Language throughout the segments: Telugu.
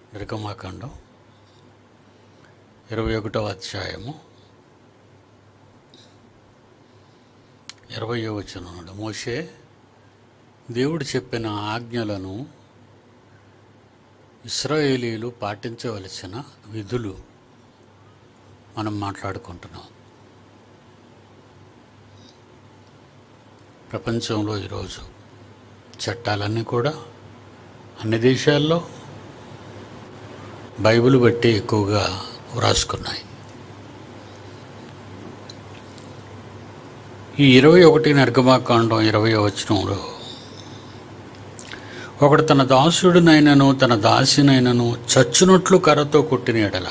నిర్గమాకాండం ఇరవై ఒకటవ అధ్యాయము ఇరవయో వచనం మోషే దేవుడు చెప్పిన ఆజ్ఞలను ఇస్రాయేలీలు పాటించవలసిన విధులు మనం మాట్లాడుకుంటున్నాం ప్రపంచంలో ఈరోజు చట్టాలన్నీ కూడా అన్ని దేశాల్లో బైబిల్ బట్టి ఎక్కువగా వ్రాసుకున్నాయి ఈ ఇరవై ఒకటి నిర్గమాకాండం ఇరవై వచనంలో ఒకడు తన దాసుడినైనను తన దాసినైనను చచ్చునట్లు కర్రతో కొట్టిన ఎడల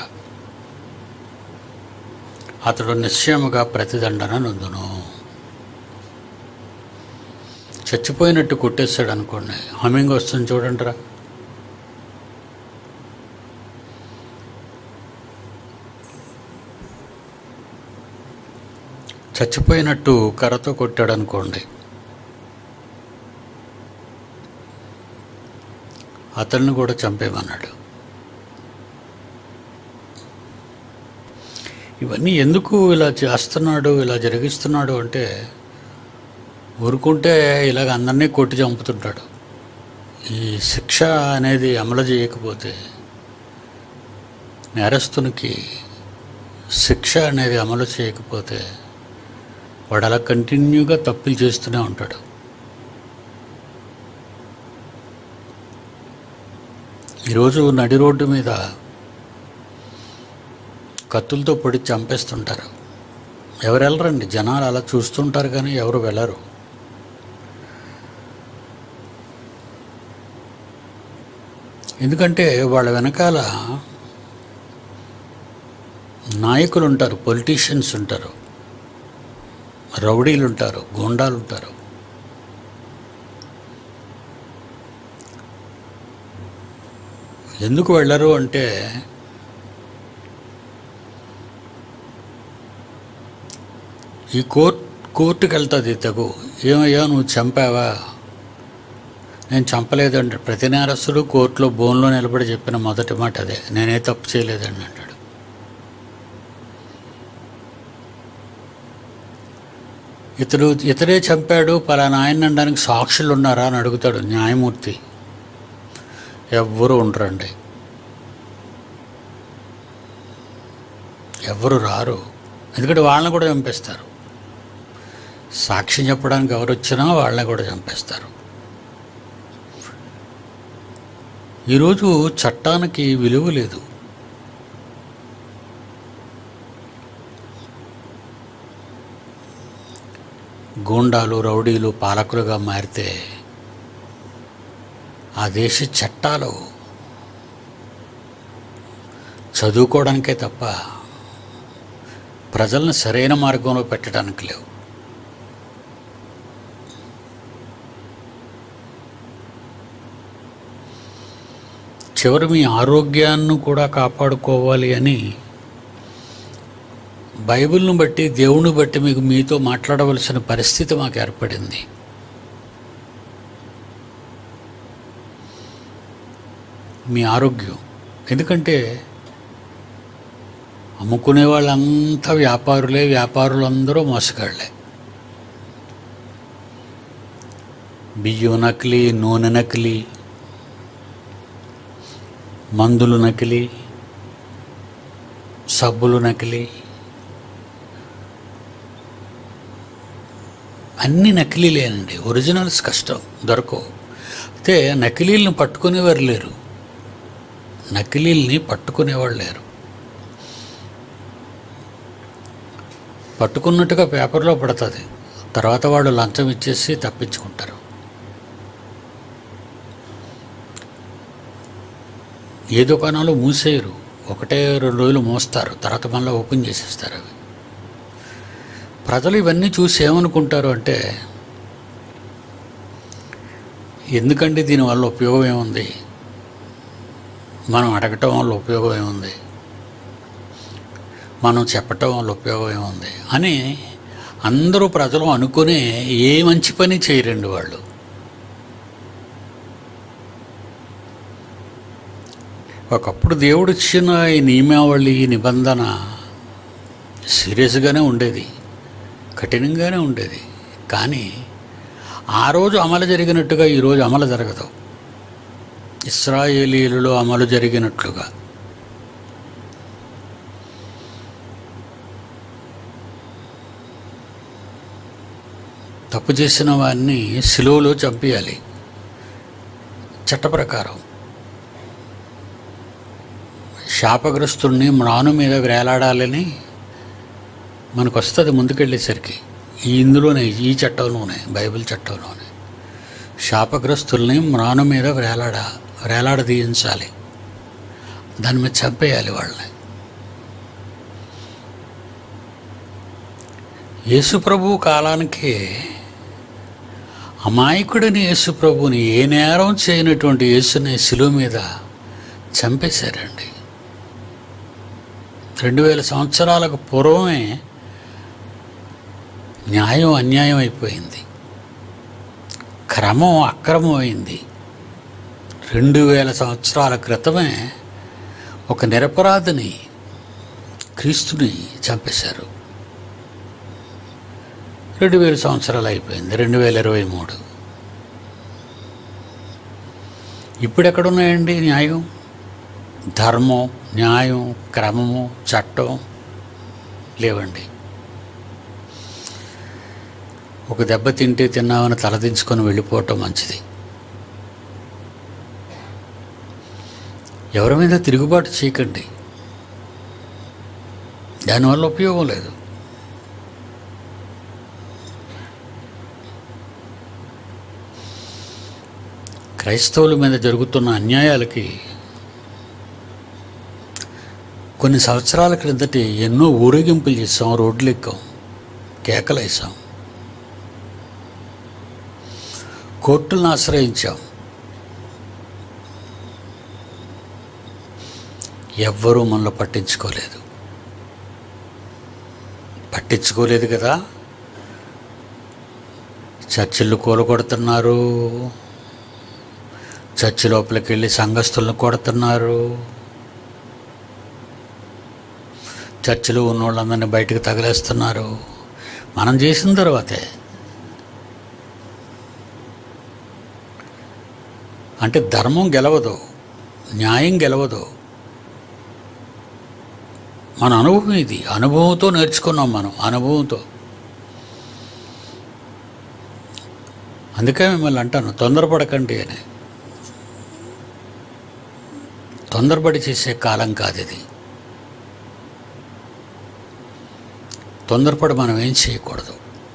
అతడు నిశ్చయముగా ప్రతిదండన నొందును చచ్చిపోయినట్టు కొట్టేస్తాడు అనుకోండి హమింగ్ వస్తుంది చూడండి రా చచ్చిపోయినట్టు కర్రతో కొట్టాడు అనుకోండి అతన్ని కూడా చంపేమన్నాడు ఇవన్నీ ఎందుకు ఇలా చేస్తున్నాడు ఇలా జరిగిస్తున్నాడు అంటే ఊరుకుంటే ఇలాగ అందరినీ కొట్టి చంపుతుంటాడు ఈ శిక్ష అనేది అమలు చేయకపోతే నేరస్తునికి శిక్ష అనేది అమలు చేయకపోతే వాడు అలా కంటిన్యూగా తప్పులు చేస్తూనే ఉంటాడు ఈరోజు నడి రోడ్డు మీద కత్తులతో పొడి చంపేస్తుంటారు ఎవరు వెళ్ళరండి జనాలు అలా చూస్తుంటారు కానీ ఎవరు వెళ్ళరు ఎందుకంటే వాళ్ళ వెనకాల నాయకులు ఉంటారు పొలిటీషియన్స్ ఉంటారు రౌడీలు ఉంటారు గూండాలు ఉంటారు ఎందుకు వెళ్ళరు అంటే ఈ కోర్ట్ కోర్టుకి వెళ్తుంది తెగు ఏమయ్యా నువ్వు చంపావా నేను చంపలేదండి ప్రతి నేరస్తుడు కోర్టులో బోన్లో నిలబడి చెప్పిన మొదటి మాట అదే నేనే తప్పు చేయలేదండి అంటాడు ఇతడు ఇతడే చంపాడు పలానా ఆయన అనడానికి సాక్షులు ఉన్నారా అని అడుగుతాడు న్యాయమూర్తి ఎవ్వరూ ఉండరండి ఎవ్వరు రారు ఎందుకంటే వాళ్ళని కూడా చంపేస్తారు సాక్ష్యం చెప్పడానికి ఎవరు వచ్చినా వాళ్ళని కూడా చంపేస్తారు ఈరోజు చట్టానికి విలువ లేదు గూండాలు రౌడీలు పాలకులుగా మారితే ఆ దేశ చట్టాలు చదువుకోవడానికే తప్ప ప్రజలను సరైన మార్గంలో పెట్టడానికి లేవు చివరి మీ ఆరోగ్యాన్ని కూడా కాపాడుకోవాలి అని బైబిల్ను బట్టి దేవుని బట్టి మీకు మీతో మాట్లాడవలసిన పరిస్థితి మాకు ఏర్పడింది మీ ఆరోగ్యం ఎందుకంటే అమ్ముకునే వాళ్ళంతా వ్యాపారులే వ్యాపారులందరూ మోసగాళ్ళే బియ్యం నకిలీ నూనె నకిలీ మందులు నకిలీ సబ్బులు నకిలీ అన్ని నకిలీలేనండి ఒరిజినల్స్ కష్టం దొరకవు అయితే నకిలీలను పట్టుకునేవారు లేరు నకిలీల్ని పట్టుకునేవాళ్ళు లేరు పట్టుకున్నట్టుగా పేపర్లో పడుతుంది తర్వాత వాళ్ళు లంచం ఇచ్చేసి తప్పించుకుంటారు ఏ దుకాణాలు మూసేయరు ఒకటే రెండు రోజులు మోస్తారు తర్వాత మళ్ళీ ఓపెన్ చేసేస్తారు అవి ప్రజలు ఇవన్నీ చూసి ఏమనుకుంటారు అంటే ఎందుకండి దీనివల్ల ఉపయోగం ఏముంది మనం అడగటం వల్ల ఉపయోగం ఏముంది మనం చెప్పటం వల్ల ఉపయోగం ఏముంది అని అందరూ ప్రజలు అనుకునే ఏ మంచి పని చేయరండి వాళ్ళు ఒకప్పుడు దేవుడు ఇచ్చిన ఈ నియమావళి ఈ నిబంధన సీరియస్గానే ఉండేది కఠినంగానే ఉండేది కానీ ఆ రోజు అమలు జరిగినట్టుగా ఈరోజు అమలు జరగదు ఇస్రాయేలీలలో అమలు జరిగినట్లుగా తప్పు చేసిన వారిని సిలువలో చంపేయాలి చట్ట ప్రకారం శాపగ్రస్తుల్ని మ్రాను మీద వేలాడాలని మనకు వస్తుంది ముందుకెళ్ళేసరికి ఈ ఇందులోనే ఈ చట్టంలోనే బైబిల్ చట్టంలోనే శాపగ్రస్తుల్ని మ్రాను మీద వేలాడ వేలాడదీయించాలి దాని మీద చంపేయాలి వాళ్ళని యేసుప్రభు కాలానికి అమాయకుడిని యేసుప్రభుని ఏ నేరం చేయనటువంటి యేసుని శిలువ మీద చంపేశారండి రెండు వేల సంవత్సరాలకు పూర్వమే న్యాయం అన్యాయం అయిపోయింది క్రమం అక్రమం అయింది రెండు వేల సంవత్సరాల క్రితమే ఒక నిరపరాధిని క్రీస్తుని చంపేశారు రెండు వేల సంవత్సరాలు అయిపోయింది రెండు వేల ఇరవై మూడు ఇప్పుడు ఎక్కడున్నాయండి న్యాయం ధర్మం న్యాయం క్రమము చట్టం లేవండి ఒక దెబ్బ తింటే తిన్నామని తలదించుకొని వెళ్ళిపోవటం మంచిది ఎవరి మీద తిరుగుబాటు చేయకండి దానివల్ల ఉపయోగం లేదు క్రైస్తవుల మీద జరుగుతున్న అన్యాయాలకి కొన్ని సంవత్సరాల క్రిందటి ఎన్నో ఊరేగింపులు చేసాం రోడ్లు ఎక్కాం కేకలు వేసాం కోర్టులను ఆశ్రయించాం ఎవ్వరూ మనలో పట్టించుకోలేదు పట్టించుకోలేదు కదా చర్చిళ్ళు కూలగొడుతున్నారు చర్చి లోపలికి వెళ్ళి సంఘస్థులను కొడుతున్నారు చర్చిలో ఉన్న వాళ్ళందరినీ బయటకు తగిలేస్తున్నారు మనం చేసిన తర్వాతే అంటే ధర్మం గెలవదు న్యాయం గెలవదు మన అనుభవం ఇది అనుభవంతో నేర్చుకున్నాం మనం అనుభవంతో అందుకే మిమ్మల్ని అంటాను తొందరపడకండి అని తొందరపడి చేసే కాలం కాదు ఇది తొందరపడి మనం ఏం చేయకూడదు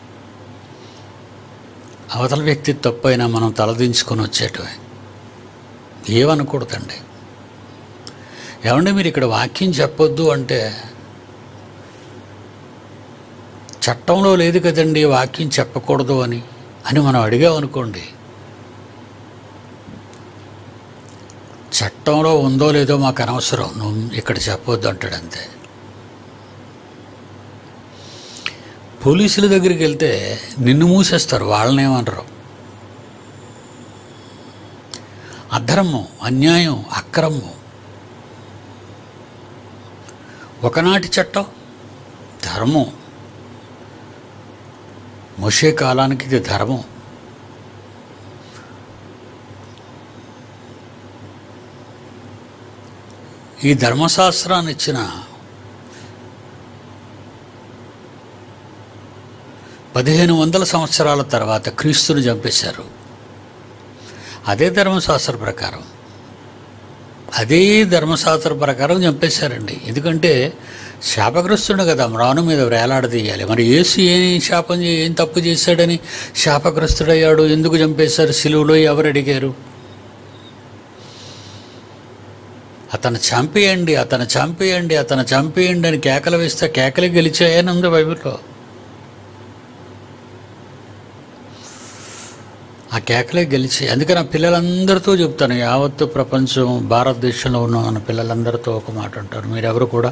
అవతల వ్యక్తి తప్పైనా మనం తలదించుకొని వచ్చేటమే ఏమనకూడదండి ఏమంటే మీరు ఇక్కడ వాక్యం చెప్పొద్దు అంటే చట్టంలో లేదు కదండి వాక్యం చెప్పకూడదు అని అని మనం అడిగామనుకోండి చట్టంలో ఉందో లేదో మాకు అనవసరం నువ్వు ఇక్కడ చెప్పొద్దు అంటాడు అంతే పోలీసుల దగ్గరికి వెళ్తే నిన్ను మూసేస్తారు వాళ్ళనేమనరు అధర్మం అన్యాయం అక్రమం ఒకనాటి చట్టం ధర్మం మోషే కాలానికి ఇది ధర్మం ఈ ధర్మశాస్త్రాన్ని ఇచ్చిన పదిహేను వందల సంవత్సరాల తర్వాత క్రీస్తుని చంపేశారు అదే ధర్మశాస్త్ర ప్రకారం అదే ధర్మశాస్త్ర ప్రకారం చంపేశారండి ఎందుకంటే శాపగ్రస్తుడు కదా మ్రాను మీద వేలాడదీయాలి మరి యేసు ఏం శాపం చే- ఏం తప్పు చేశాడని శాపగ్రస్తుడయ్యాడు ఎందుకు చంపేశారు సిలువలో ఎవరు అడిగారు అతను చంపేయండి అతను చంపేయండి అతను చంపేయండి అని కేకలు వేస్తే కేకలు గెలిచాయని ఉంది బైబిల్లో ఆ కేకలే గెలిచి అందుకని ఆ పిల్లలందరితో చెప్తాను యావత్తు ప్రపంచం భారతదేశంలో ఉన్న మన పిల్లలందరితో ఒక మాట అంటారు మీరెవరు కూడా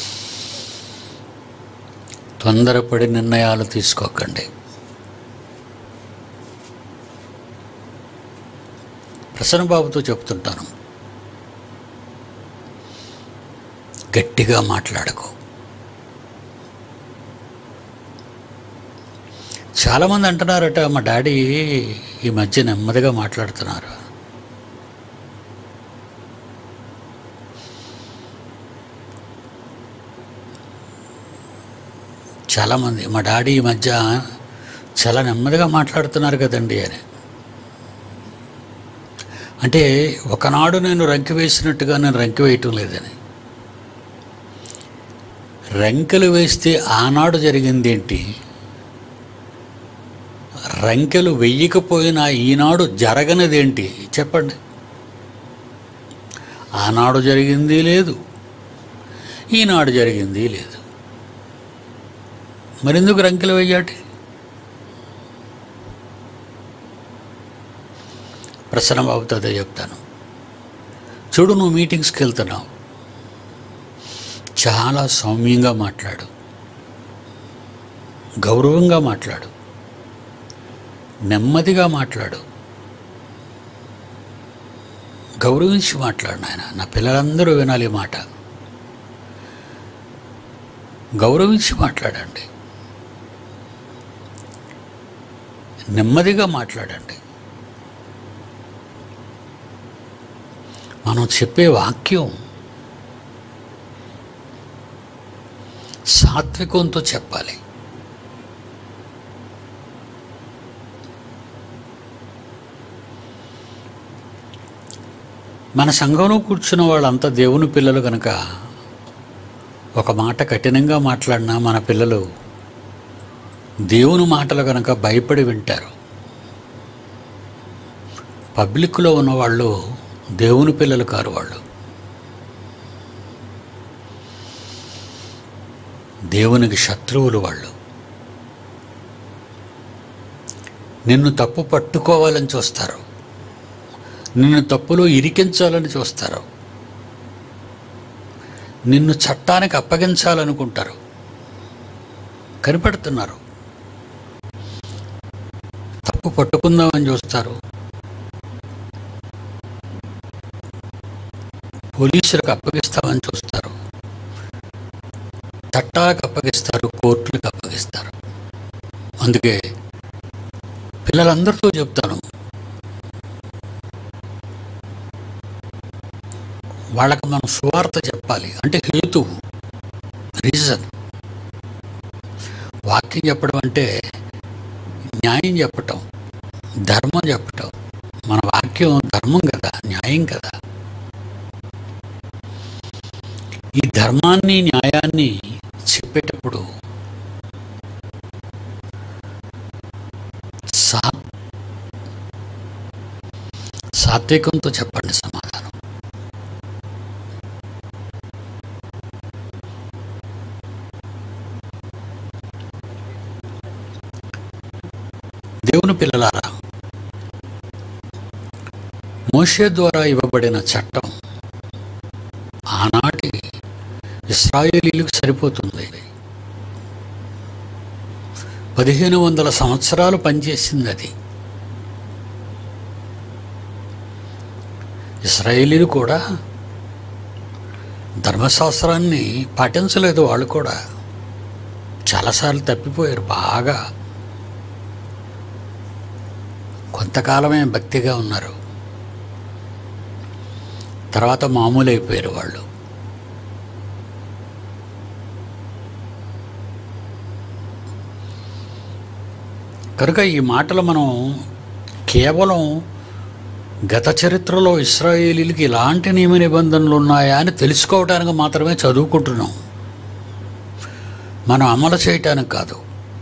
తొందరపడి నిర్ణయాలు తీసుకోకండి ప్రసన్నబాబుతో చెప్తుంటాను గట్టిగా మాట్లాడకు చాలామంది అంటున్నారట మా డాడీ ఈ మధ్య నెమ్మదిగా మాట్లాడుతున్నారు చాలామంది మా డాడీ ఈ మధ్య చాలా నెమ్మదిగా మాట్లాడుతున్నారు కదండి అని అంటే ఒకనాడు నేను రంకి వేసినట్టుగా నేను రంకి వేయటం లేదని రంకెలు వేస్తే ఆనాడు జరిగింది ఏంటి రంకెలు వెయ్యకపోయినా ఈనాడు జరగనిదేంటి చెప్పండి ఆనాడు జరిగింది లేదు ఈనాడు జరిగింది లేదు మరెందుకు రంకెలు వెయ్యాటి ప్రసన్న బాబుతో అదే చెప్తాను చూడు నువ్వు మీటింగ్స్కి వెళ్తున్నావు చాలా సౌమ్యంగా మాట్లాడు గౌరవంగా మాట్లాడు నెమ్మదిగా మాట్లాడు గౌరవించి మాట్లాడు నాయన నా పిల్లలందరూ వినాలి ఈ మాట గౌరవించి మాట్లాడండి నెమ్మదిగా మాట్లాడండి మనం చెప్పే వాక్యం సాత్వికంతో చెప్పాలి మన సంఘంలో కూర్చున్న వాళ్ళంతా దేవుని పిల్లలు కనుక ఒక మాట కఠినంగా మాట్లాడినా మన పిల్లలు దేవుని మాటలు కనుక భయపడి వింటారు పబ్లిక్లో ఉన్నవాళ్ళు దేవుని పిల్లలు కారు వాళ్ళు దేవునికి శత్రువులు వాళ్ళు నిన్ను తప్పు పట్టుకోవాలని చూస్తారు నిన్ను తప్పులో ఇరికించాలని చూస్తారు నిన్ను చట్టానికి అప్పగించాలనుకుంటారు కనిపెడుతున్నారు తప్పు పట్టుకుందామని చూస్తారు పోలీసులకు అప్పగిస్తామని చూస్తారు చట్టాలకు అప్పగిస్తారు కోర్టులకు అప్పగిస్తారు అందుకే పిల్లలందరితో చెప్తాను వాళ్ళకి మనం సువార్త చెప్పాలి అంటే హేతువు రీజన్ వాక్యం చెప్పడం అంటే న్యాయం చెప్పటం ధర్మం చెప్పటం మన వాక్యం ధర్మం కదా న్యాయం కదా ఈ ధర్మాన్ని న్యాయాన్ని చెప్పేటప్పుడు సా సాత్వికంతో చెప్పండి సమాధానం దేవుని పిల్లలారా మోషే ద్వారా ఇవ్వబడిన చట్టం ఆనాటి ఇస్రాయేలీలకు సరిపోతుంది పదిహేను వందల సంవత్సరాలు పనిచేసింది అది ఇస్రాయేలీలు కూడా ధర్మశాస్త్రాన్ని పాటించలేదు వాళ్ళు కూడా చాలాసార్లు తప్పిపోయారు బాగా కొంతకాలమే భక్తిగా ఉన్నారు తర్వాత మామూలు అయిపోయారు వాళ్ళు కనుక ఈ మాటలు మనం కేవలం గత చరిత్రలో ఇస్రాయేలీలకి ఇలాంటి నియమ నిబంధనలు ఉన్నాయా అని తెలుసుకోవడానికి మాత్రమే చదువుకుంటున్నాం మనం అమలు చేయటానికి కాదు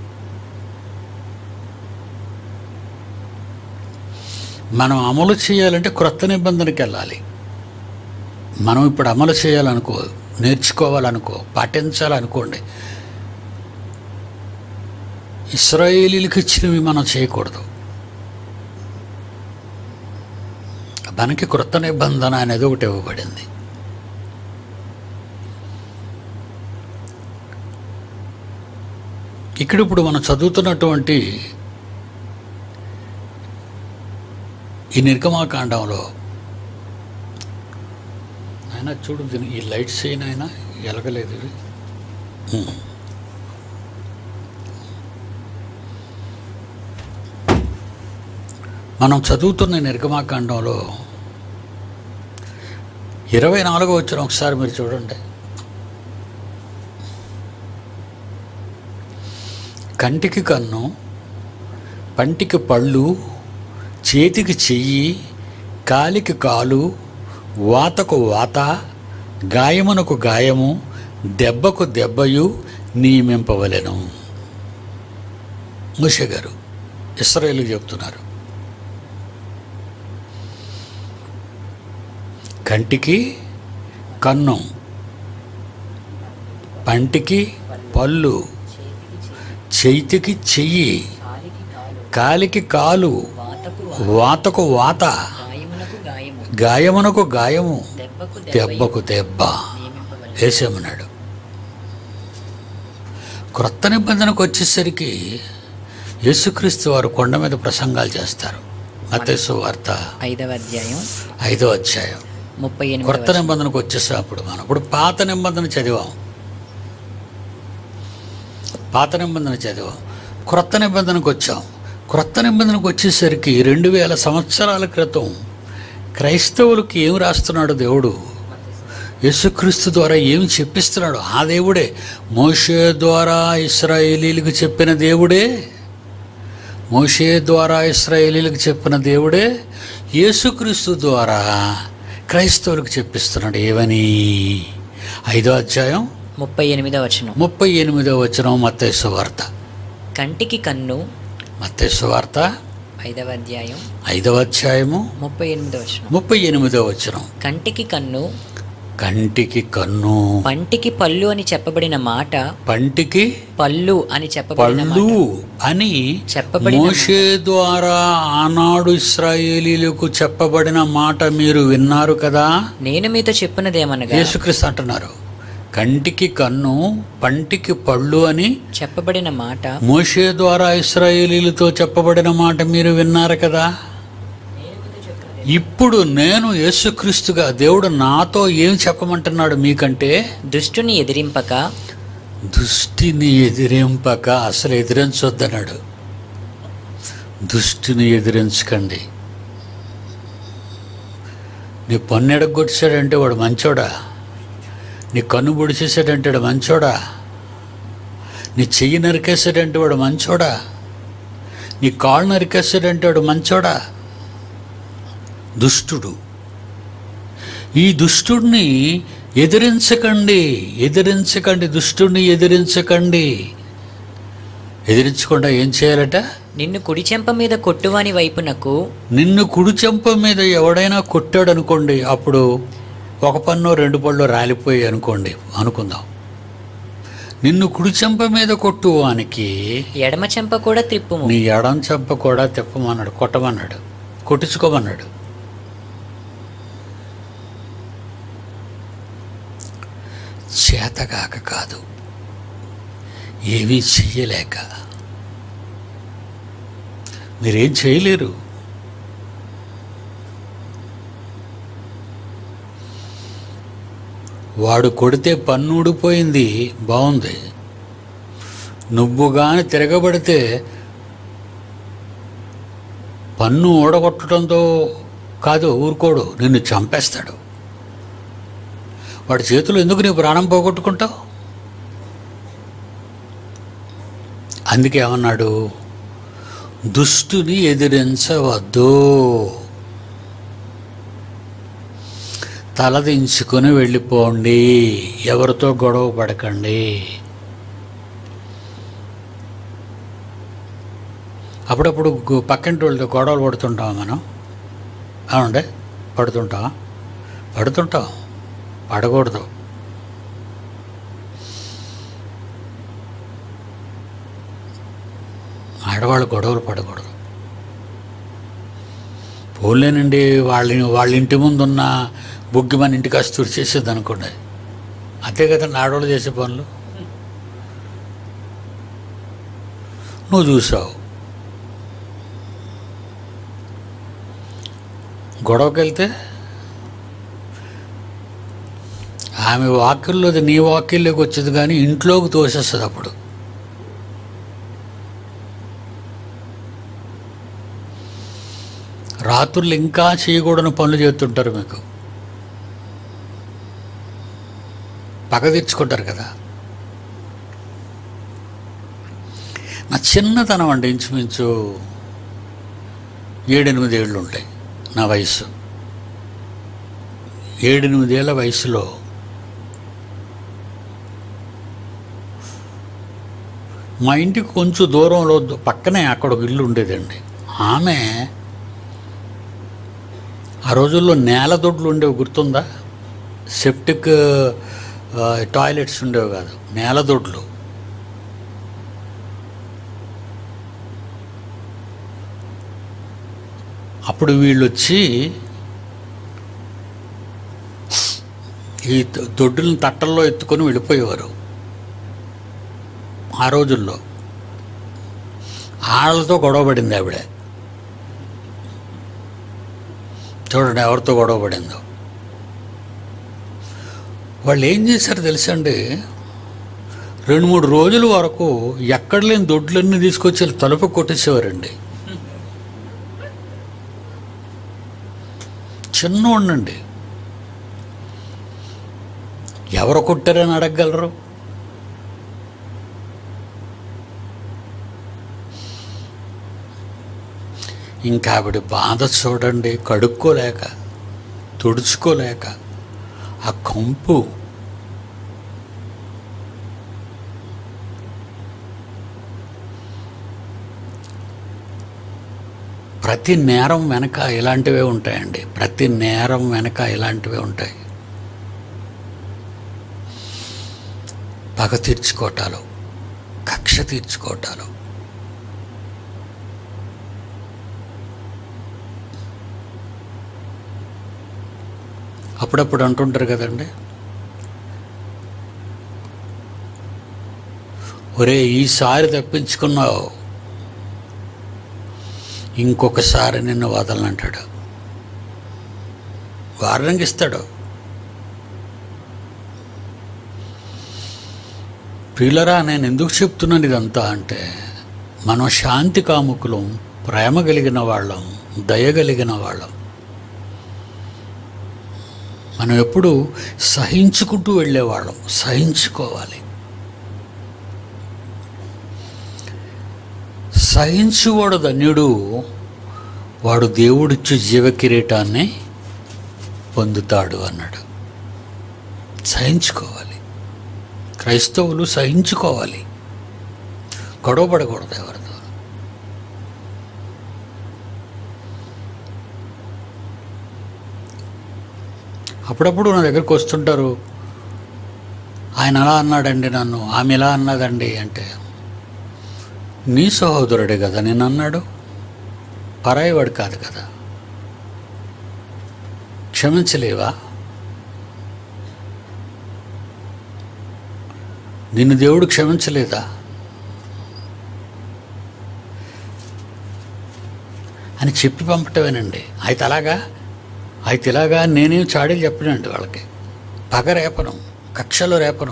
మనం అమలు చేయాలంటే క్రొత్త నిబంధనకి వెళ్ళాలి మనం ఇప్పుడు అమలు చేయాలనుకో నేర్చుకోవాలనుకో పాటించాలనుకోండి ఇస్రాయేలీలకు ఇచ్చినవి మనం చేయకూడదు మనకి క్రొత్త నిబంధన అనేది ఒకటి ఇవ్వబడింది ఇక్కడ ఇప్పుడు మనం చదువుతున్నటువంటి ఈ నిర్గమాకాండంలో ఆయన చూడు దీని ఈ లైట్స్ అయినా ఎలగలేదు ఇది ఉమ్. మనం చదువుతున్న నిర్గమాకాండంలో ఇరవై నాలుగో వచ్చిన ఒకసారి మీరు చూడండి కంటికి కన్ను పంటికి పళ్ళు చేతికి చెయ్యి కాలికి కాలు వాతకు వాత గాయమునకు గాయము దెబ్బకు దెబ్బయు నియమింపవలెను ముష గారు ఇస్రాయేలు చెప్తున్నారు కంటికి కన్ను పంటికి పళ్ళు చేతికి చెయ్యి కాలికి కాలు వాతకు వాతకు వాత గాయమునకు గాయము గాయమునకు గాయము దెబ్బకు దెబ్బకు దెబ్బ నియమింపవలెను. వేసేమన్నాడు క్రొత్త నిబంధనకు వచ్చేసరికి యేసుక్రీస్తు వారు కొండ మీద ప్రసంగాలు చేస్తారు మతేసు వార్త ఐదవ అధ్యాయం ఐదో అధ్యాయం ముప్పై క్రొత్త ఎనిమిది నిబంధనకు వచ్చేసాం అప్పుడు మనం ఇప్పుడు పాత నిబంధన చదివాం పాత నిబంధన చదివాం క్రొత్త నిబంధనకు వచ్చాం క్రొత్త నిబంధనకు వచ్చేసరికి రెండు వేల సంవత్సరాల క్రితం క్రైస్తవులకు ఏం రాస్తున్నాడు దేవుడు యేసుక్రీస్తు ద్వారా ఏమి చెప్పిస్తున్నాడు ఆ దేవుడే మోషే ద్వారా ఇస్రాయేలీలకు చెప్పిన దేవుడే మోషే ద్వారా ఇస్రాయేలీలకు చెప్పిన దేవుడే యేసుక్రీస్తు ద్వారా క్రైస్తవులకు చెప్పిస్తున్నాడు ఏమని ఐదో అధ్యాయం ముప్పై ఎనిమిదవ వచనం ముప్పై ఎనిమిదో వచనం మత్తేసు వార్త కంటికి కన్ను మత్తేసు వార్త ఐదవ అధ్యాయం ఐదవ అధ్యాయము ముప్పై ఎనిమిదవ వచనం ముప్పై ఎనిమిదో వచనం కంటికి కన్ను కంటికి కన్ను పంటికి పళ్ళు అని చెప్పబడిన మాట పంటికి పళ్ళు అని చెప్పబడిన పళ్ళు మాట అని చెప్పబడిన మోషే ద్వారా ఆనాడు ఇస్రాయేలీలకు చెప్పబడిన మాట మీరు విన్నారు కదా నేను మీతో చెప్పినదేమనగా యేసుక్రీస్తు అంటున్నారు కంటికి కన్ను పంటికి పళ్ళు అని చెప్పబడిన మాట మోషే ద్వారా ఇస్రాయేలీలతో చెప్పబడిన మాట మీరు విన్నారు కదా ఇప్పుడు నేను యేసుక్రీస్తుగా దేవుడు నాతో ఏం చెప్పమంటున్నాడు మీకంటే దుష్టుని ఎదిరింపక దుష్టిని ఎదిరింపక అసలు ఎదిరించొద్దన్నాడు దుష్టిని ఎదిరించకండి నీ పన్ను ఎడగొట్టేశాడంటే వాడు మంచోడా నీ కన్ను పొడిచేసాడంటే వాడు మంచోడా నీ చెయ్యి నరికేసాడంటే వాడు మంచోడా నీ కాళ్ళు నరికేసాడంటే వాడు మంచోడా దుష్టుడు ఈ దుష్టుడిని ఎదిరించకండి ఎదిరించకండి దుష్టుడిని ఎదిరించకండి ఎదిరించకుండా ఏం చేయాలట నిన్ను కుడి చెంప మీద కొట్టువాని వైపునకు నిన్ను కుడి చెంప మీద ఎవడైనా కొట్టాడు అనుకోండి అప్పుడు ఒక పన్ను రెండు పళ్ళు రాలిపోయి అనుకోండి అనుకుందాం నిన్ను కుడి చెంప మీద కొట్టు వానికి ఎడమ చెంప కూడా త్రిప్పుము నీ ఎడం చెంప కూడా తిప్పమన్నాడు కొట్టమన్నాడు కొట్టించుకోమన్నాడు చేతగాక కాదు ఏమీ చెయ్యలేక మీరేం చేయలేరు వాడు కొడితే పన్ను ఊడిపోయింది బాగుంది నువ్వు కానీ తిరగబడితే పన్ను ఊడగొట్టడంతో కాదు ఊరుకోడు నిన్ను చంపేస్తాడు వాడి చేతులు ఎందుకు నీ ప్రాణం పోగొట్టుకుంటావు అందుకే ఏమన్నాడు దుష్టుని ఎదిరించవద్దు తలదించుకొని వెళ్ళిపోండి ఎవరితో గొడవ పడకండి అప్పుడప్పుడు గు- పక్కింటి వాళ్ళతో గొడవలు పడుతుంటాం మనం అవునండి పడుతుంటాం పడుతుంటాం పడకూడదు ఆడవాళ్ళు గొడవలు పడకూడదు పోలేనండి వాళ్ళ వాళ్ళ ఇంటి ముందు ఉన్న బుగ్గి మన ఇంటికి కాస్త తుడిచేసేది అనుకోండి అంతే కదండి ఆడవాళ్ళు చేసే పనులు నువ్వు చూసావు గొడవకి వెళ్తే ఆమె వాక్యంలోది నీ వాక్యంలోకి వచ్చేది కానీ ఇంట్లోకి తోసేస్తుంది అప్పుడు రాత్రులు ఇంకా చేయకూడని పనులు చేస్తుంటారు మీకు పగ తెచ్చుకుంటారు కదా నా చిన్నతనం అండి ఇంచుమించు ఏడెనిమిది ఏళ్ళు ఉంటాయి నా వయసు ఏడెనిమిదేళ్ల వయసులో మా ఇంటికి కొంచెం దూరంలో ద- పక్కనే అక్కడ ఒక ఇల్లు ఉండేదండి ఆమె ఆ రోజుల్లో నేల దొడ్లు ఉండేవి గుర్తుందా సెప్టిక్ ఆ, టాయిలెట్స్ ఉండేవి కాదు నేల దొడ్లు అప్పుడు వీళ్ళు వచ్చి ఈ దొ- దొడ్డులను తట్టల్లో ఎత్తుకొని వెళ్ళిపోయేవారు ఆ రోజుల్లో ఆళ్ళతో గొడవ పడింది ఆవిడ చూడండి ఎవరితో గొడవ పడిందో వాళ్ళు ఏం చేశారు తెలుసండి రెండు మూడు రోజుల వరకు ఎక్కడ లేని దొడ్లన్నీ తీసుకొచ్చి తలుపు కొట్టేసేవారండి చిన్నోడండి ఎవరు కొట్టారని అడగగలరు ఇంకా ఆవిడ బాధ చూడండి కడుక్కోలేక తుడుచుకోలేక ఆ కంపు ప్రతి నేరం వెనక ఇలాంటివే ఉంటాయండి ప్రతి నేరం వెనక ఇలాంటివే ఉంటాయి పగ తీర్చుకోవటాలు కక్ష తీర్చుకోవటాలు అప్పుడప్పుడు అంటుంటారు కదండి ఒరే ఈసారి తప్పించుకున్నావు ఇంకొకసారి నిన్ను వదలనంటాడు వార్నింగ్ ఇస్తాడు ప్రియులరా నేను ఎందుకు చెప్తున్నాను ఇదంతా అంటే మనం శాంతి కాముకులం ప్రేమ కలిగిన వాళ్ళం దయ కలిగిన వాళ్ళం మనం ఎప్పుడు సహించుకుంటూ వెళ్ళేవాళ్ళం సహించుకోవాలి సహించువాడు ధన్యుడు వాడు దేవుడిచ్చు జీవ కిరీటాన్ని పొందుతాడు అన్నాడు సహించుకోవాలి క్రైస్తవులు సహించుకోవాలి గొడవపడకూడదు ఎవరితో అప్పుడప్పుడు నా దగ్గరకు వస్తుంటారు ఆయన అలా అన్నాడండి నన్ను ఆమె ఇలా అన్నదండి అంటే నీ సహోదరుడే కదా నేను అన్నాడు పరాయివాడు కాదు కదా క్షమించలేవా నిన్ను దేవుడు క్షమించలేదా అని చెప్పి పంపటమేనండి అయితే అలాగా అయితే ఇలాగా నేనేం చాడీలు చెప్పనండి వాళ్ళకి పగ రేపనం కక్షలో రేపనం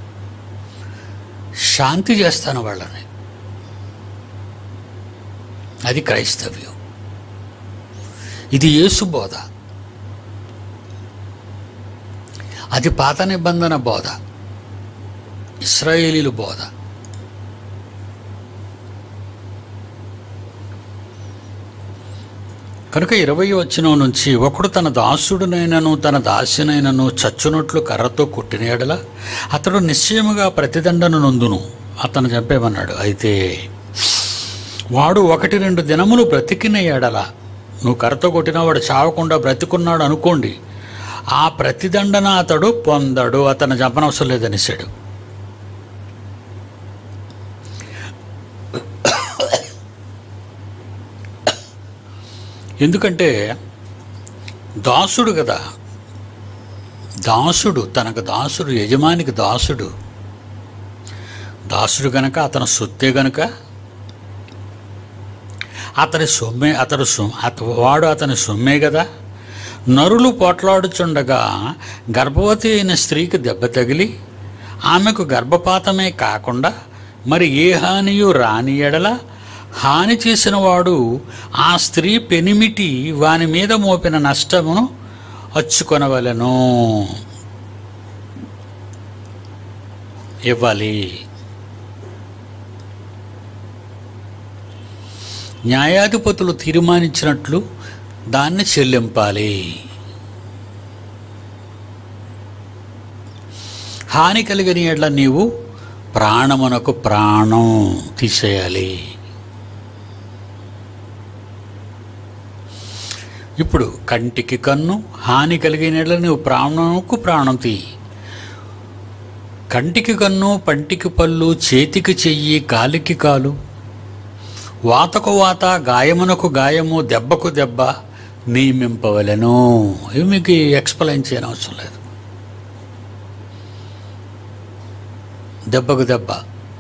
శాంతి చేస్తాను వాళ్ళని అది క్రైస్తవ్యం ఇది యేసు బోధ అది పాత నిబంధన బోధ ఇస్రాయేలీలు బోధ కనుక ఇరవై వచనం నుంచి ఒకడు తన దాసుడునైనను తన దాసినైనను చచ్చునట్లు కర్రతో కొట్టిన ఎడల అతడు నిశ్చయముగా ప్రతిదండను నొందును అతను చెప్పేమన్నాడు అయితే వాడు ఒకటి రెండు దినములు బ్రతికిన ఎడల నువ్వు కర్రతో కొట్టిన వాడు చావకుండా బ్రతికున్నాడు అనుకోండి ఆ ప్రతిదండన అతడు పొందడు అతను చంపనవసరం లేదనిసాడు ఎందుకంటే దాసుడు కదా దాసుడు తనకు దాసుడు యజమానికి దాసుడు దాసుడు గనక అతను సొత్తే గనక అతని సొమ్మే అతడు సొమ్ అత వాడు అతని సొమ్మే కదా నరులు పోట్లాడుచుండగా గర్భవతి అయిన స్త్రీకి దెబ్బ తగిలి ఆమెకు గర్భపాతమే కాకుండా మరి ఏ హానియు రాని ఎడల హాని చేసిన వాడు ఆ స్త్రీ పెనిమిటి వాని మీద మోపిన నష్టమును అచ్చుకొనవలెను ఇవ్వాలి న్యాయాధిపతులు తీర్మానించినట్లు దాన్ని చెల్లింపాలి హాని కలిగిన ఎడ్ల నీవు ప్రాణమునకు ప్రాణం తీసేయాలి ఇప్పుడు కంటికి కన్ను హాని కలిగిన ఎడ్ల నీవు ప్రాణముకు ప్రాణం తీ కంటికి కన్ను పంటికి పళ్ళు చేతికి చెయ్యి కాలికి కాలు వాతకు వాత గాయమునకు గాయము దెబ్బకు దెబ్బ నియమింపవలెను ఇవి మీకు ఎక్స్ప్లెయిన్ చేయని అవసరం లేదు దెబ్బకు దెబ్బ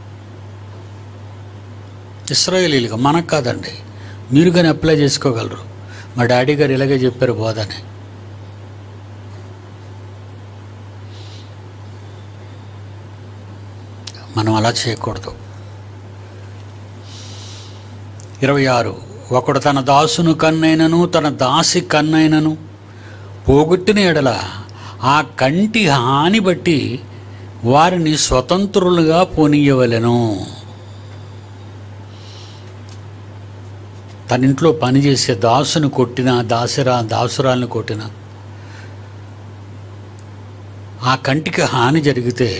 ఇస్రాయేలీలుగా మనకు కాదండి మీరు కానీ అప్లై చేసుకోగలరు మా డాడీ గారు ఇలాగే చెప్పారు బోధని మనం అలా చేయకూడదు ఇరవై ఆరు ఒకడు తన దాసును కన్నైనను తన దాసి కన్నైనను పోగొట్టిన ఎడల ఆ కంటి హాని బట్టి వారిని స్వతంత్రులుగా పోనీయవలెను తన ఇంట్లో పనిచేసే దాసును కొట్టిన దాసిరా దాసురాలను కొట్టిన ఆ కంటికి హాని జరిగితే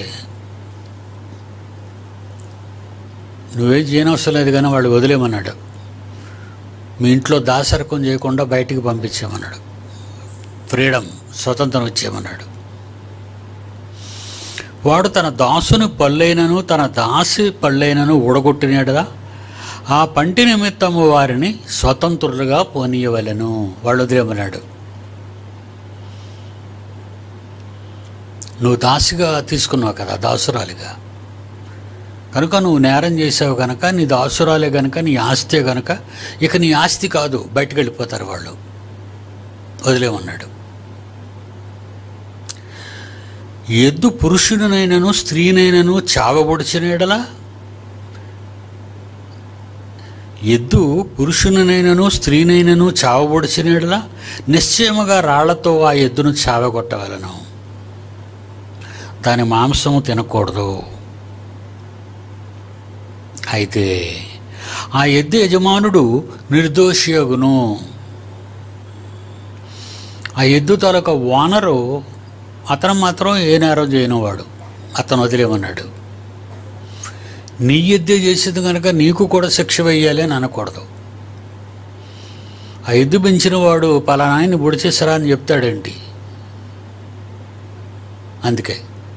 నువ్వేం చేయనవసరం లేదు కానీ వాళ్ళు వదిలేమన్నాడు మీ ఇంట్లో దాసరకం చేయకుండా బయటికి పంపించామన్నాడు ఫ్రీడమ్ స్వతంత్రం ఇచ్చేయమన్నాడు వాడు తన దాసుని పళ్ళైనను తన దాసి పళ్ళైనను ఊడగొట్టినడా ఆ పంటి నిమిత్తము వారిని స్వతంత్రులుగా పోనీయవలెను వాళ్ళు వదిలేమన్నాడు నువ్వు దాసిగా తీసుకున్నావు కదా దాసురాలిగా కనుక నువ్వు నేరం చేసావు కనుక నీ దాసురాలే కనుక నీ ఆస్తే కనుక ఇక నీ ఆస్తి కాదు బయటకు వెళ్ళిపోతారు వాళ్ళు వదిలేమన్నాడు ఎద్దు పురుషుడినైనను స్త్రీనైనను చావబొడిచిన ఎడలా ఎద్దు పురుషునినైనను స్త్రీనైనను చావబొడిచిన ఎడల నిశ్చయముగా రాళ్లతో ఆ ఎద్దును చావగొట్టవలను దాని మాంసము తినకూడదు అయితే ఆ ఎద్దు యజమానుడు నిర్దోషియగును ఆ ఎద్దు తాలూకా ఓనరు అతను మాత్రం ఏ నేరం చేయనివాడు అతను వదిలేమన్నాడు నీ ఎద్దే చేసేది కనుక నీకు కూడా శిక్ష వేయాలి అని అనకూడదు ఆ ఎద్దు పెంచిన వాడు పలానా ఆయన్ని పొడిచేసరా అని చెప్తాడేంటి అందుకే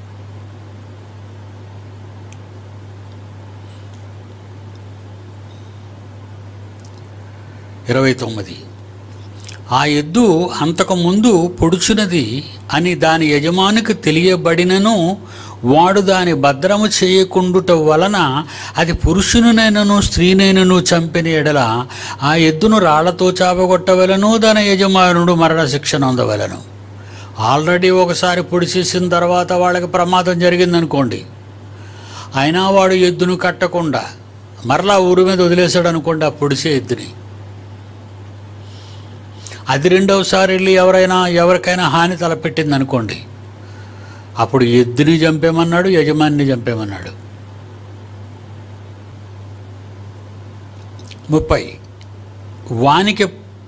ఇరవై తొమ్మిది ఆ ఎద్దు అంతకుముందు పొడుచున్నది అని దాని యజమానికి తెలియబడినను వాడు దాని భద్రము చేయకుండుట వలన అది పురుషునినైనను స్త్రీనైనను చంపిన ఎడల ఆ ఎద్దును రాళ్లతో చాపగొట్టవలను దాని యజమానుడు మరణశిక్ష నొందవలను ఆల్రెడీ ఒకసారి పొడి చేసిన తర్వాత వాళ్ళకి ప్రమాదం జరిగిందనుకోండి అయినా వాడు ఎద్దును కట్టకుండా మరలా ఊరి మీద వదిలేశాడు అనుకోండి ఆ పొడిచే ఎద్దుని అది రెండవసారి వెళ్ళి ఎవరైనా ఎవరికైనా హాని తలపెట్టింది అనుకోండి అప్పుడు ఎద్దుని చంపేమన్నాడు యజమానిని చంపేమన్నాడు ముప్పై వానికి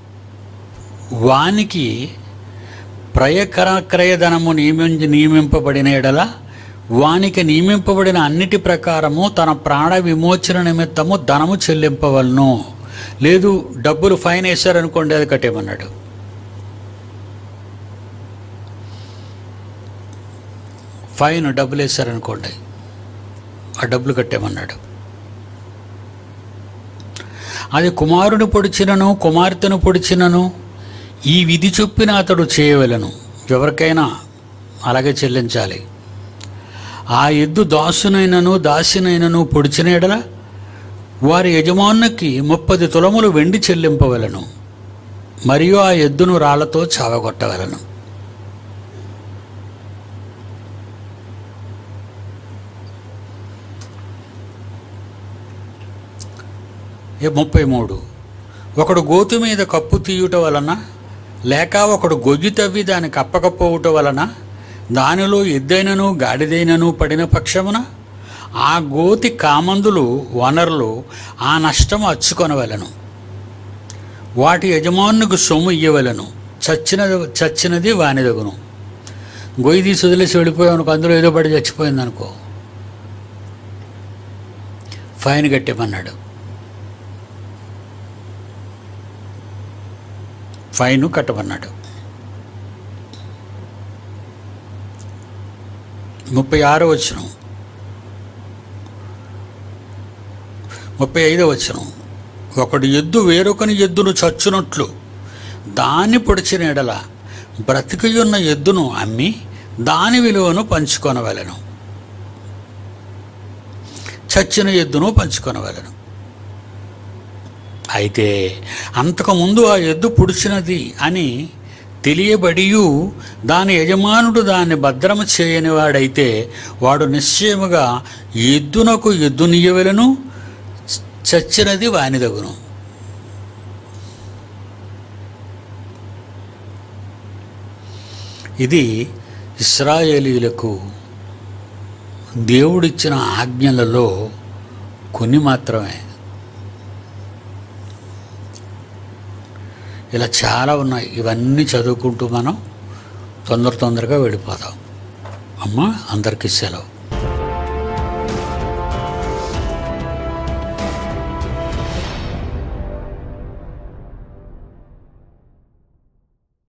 వానికి ప్రయక్రయధనము నియమించి నియమింపబడిన ఎడల వానికి నియమింపబడిన అన్నిటి ప్రకారము తన ప్రాణ విమోచన నిమిత్తము ధనము చెల్లింపవలను లేదు డబ్బులు ఫైన్ వేశారనుకోండి అది కట్టేమన్నాడు ఫైన్ డబ్బులు వేశారనుకోండి ఆ డబ్బులు కట్టేమన్నాడు అది కుమారుని పొడిచినను కుమార్తెను పొడిచినను ఈ విధి చొప్పిన అతడు చేయవలను ఎవరికైనా అలాగే చెల్లించాలి ఆ ఎద్దు దాసునైనను దాసినైనను పొడిచిన ఎడల వారి యజమానునికి ముప్పది తులములు వెండి చెల్లింపవలను మరియు ఆ ఎద్దును రాళ్లతో చావగొట్టవలను ఏ ముప్పై మూడు ఒకడు గోతు మీద కప్పు తీయుట వలన లేక ఒకడు గొయ్యి తవ్వి దాని కప్పకపోవుట వలన దానిలో ఎద్దైనను గాడిదైనను పడిన పక్షమున ఆ గోతి కామందులు వనరులు ఆ నష్టం అచ్చుకొనవలను వాటి యజమానునికి సొమ్ము ఇయ్యవలను చచ్చినది చచ్చినది వానిదగును గొయ్యి తీసి వదిలేసి వెళ్ళిపోయావు అనుకో అందులో ఏదో పడి చచ్చిపోయింది అనుకో ఫైన్ కట్టేమన్నాడు ఫైన్ కట్టమన్నాడు ముప్పై ఆరో వచ్చిన ముప్పై ఐదో వచ్చిన ఒకడు ఎద్దు వేరొకని ఎద్దును చచ్చునట్లు దాన్ని పొడిచిన ఎడల బ్రతికియున్న ఎద్దును అమ్మి దాని విలువను పంచుకొనవలెను చచ్చిన ఎద్దును పంచుకొనవలెను అయితే అంతకుముందు ఆ ఎద్దు పుడిచినది అని తెలియబడియు దాని యజమానుడు దాన్ని భద్రము చేయని వాడైతే వాడు నిశ్చయముగా ఎద్దునకు ఎద్దునియవలను చచ్చినది వానిదగును ఇది ఇస్రాయేలీలకు దేవుడిచ్చిన ఆజ్ఞలలో కొన్ని మాత్రమే ఇలా చాలా ఉన్నాయి ఇవన్నీ చదువుకుంటూ మనం తొందర తొందరగా వెళ్ళిపోతాం అమ్మ అందరికీ సెలవు